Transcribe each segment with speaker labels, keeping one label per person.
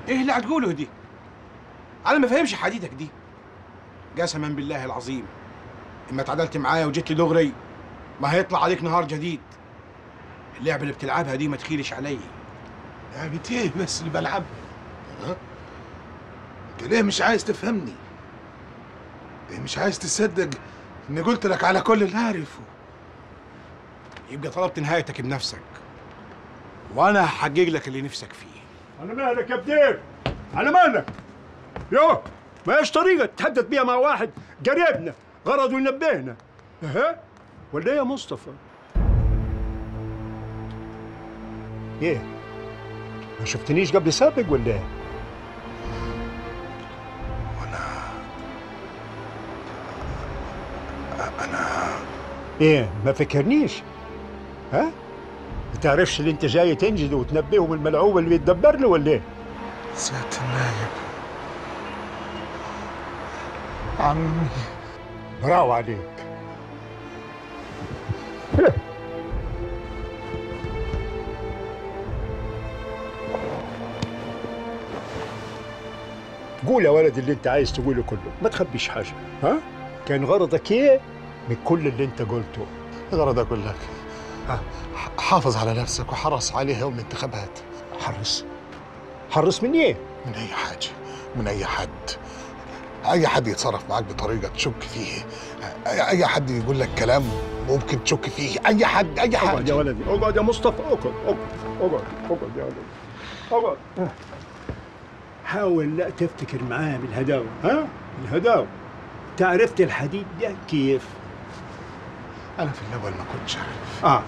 Speaker 1: ايه اللي هتقوله دي انا ما فهمش حديدك دي قسما بالله العظيم اما اتعدلت معايا وجيت لي دغري ما هيطلع عليك نهار جديد اللعبه اللي بتلعبها دي ما تخيلش عليا
Speaker 2: لعبة ايه بس اللي بلعبها ها انت ليه مش عايز تفهمني ليه مش عايز تصدق اني قلت لك على كل اللي اعرفه
Speaker 1: يبقى طلبت نهايتك بنفسك وانا هحقق لك اللي نفسك فيه
Speaker 3: على مالك يا بدير على مالك يو ما ايش طريقة تتحدث بيها مع واحد قريبنا غرضه ينبهنا ها ولا ايه يا مصطفى ايه ما شفتنيش قبل سابق ولا ايه
Speaker 2: انا
Speaker 3: ايه ما فكرنيش ها ما تعرفش اللي انت جاي تنجده وتنبهه من الملعوب اللي بيتدبر له ولا ايه
Speaker 2: سيادة النايب عمي
Speaker 3: برافو عليك قول يا ولد اللي انت عايز تقوله كله ما تخبيش حاجه ها كان غرضك ايه من كل اللي انت قلته
Speaker 2: غرض اقول لك ح- حافظ على نفسك وحرص عليها يوم الانتخابات
Speaker 3: حرص حرص من ايه
Speaker 2: من اي حاجه من اي حد اي حد يتصرف معاك بطريقه تشك فيه اي أي حد يقول لك كلام ممكن تشك فيه اي حد اي
Speaker 3: اقعد يا
Speaker 2: حاجه
Speaker 3: ولدي اقعد يا مصطفى اقعد اقعد اقعد اقعد يا ولدي اقعد حاول لا تفتكر معاه بالهداوة ها الهداوة تعرفت الحديد ده كيف
Speaker 2: انا في الاول ما كنتش عارف
Speaker 3: اه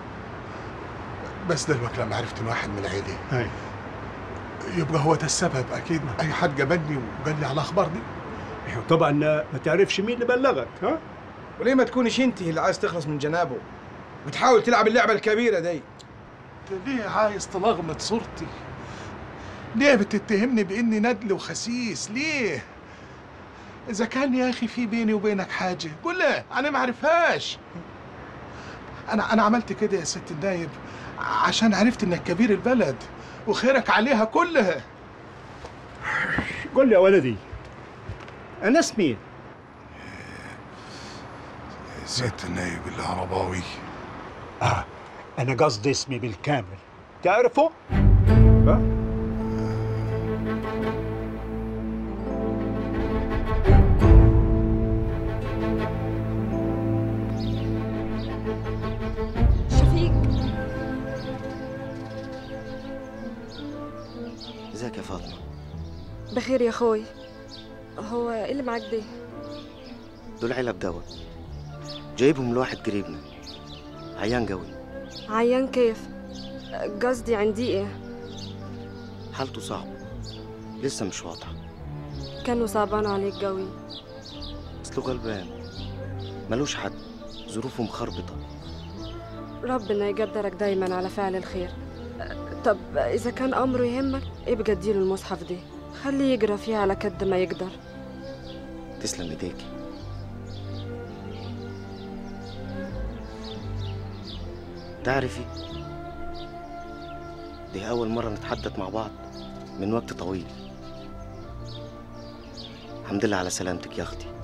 Speaker 2: بس دلوقتي لما عرفت ان واحد من عيلي
Speaker 3: هاي
Speaker 2: يبقى هو ده السبب اكيد اي حد جابني وقال لي على الاخبار دي
Speaker 3: أيوة، طبعا ما تعرفش مين اللي بلغك ها
Speaker 1: وليه ما تكونش انت اللي عايز تخلص من جنابه وتحاول تلعب اللعبه الكبيره دي
Speaker 2: انت ليه عايز تلغمط صورتي ليه بتتهمني باني ندل وخسيس ليه اذا كان يا اخي في بيني وبينك حاجه قول لي انا ما اعرفهاش انا انا عملت كده يا ست النايب عشان عرفت انك كبير البلد وخيرك عليها كلها
Speaker 3: قول لي يا ولدي انا اسمي
Speaker 2: ست النايب العرباوي
Speaker 3: اه انا قصدي اسمي بالكامل تعرفه ها
Speaker 4: شفيق
Speaker 5: ازيك يا فاطمه
Speaker 4: بخير يا اخوي هو ايه اللي معاك ده
Speaker 5: دول علب دواء جايبهم لواحد قريبنا عيان قوي
Speaker 4: عيان كيف قصدي عندي ايه
Speaker 5: حالته صعبه لسه مش واضحه
Speaker 4: كانوا صعبان عليك قوي
Speaker 5: اصله غلبان ملوش حد ظروفه مخربطه
Speaker 4: ربنا يقدرك دايما على فعل الخير طب اذا كان امره يهمك ابقى اديله المصحف ده خليه يقرا فيه على قد ما يقدر
Speaker 5: تسلم ايديكي تعرفي دي أول مرة نتحدث مع بعض من وقت طويل الحمد لله على سلامتك يا أختي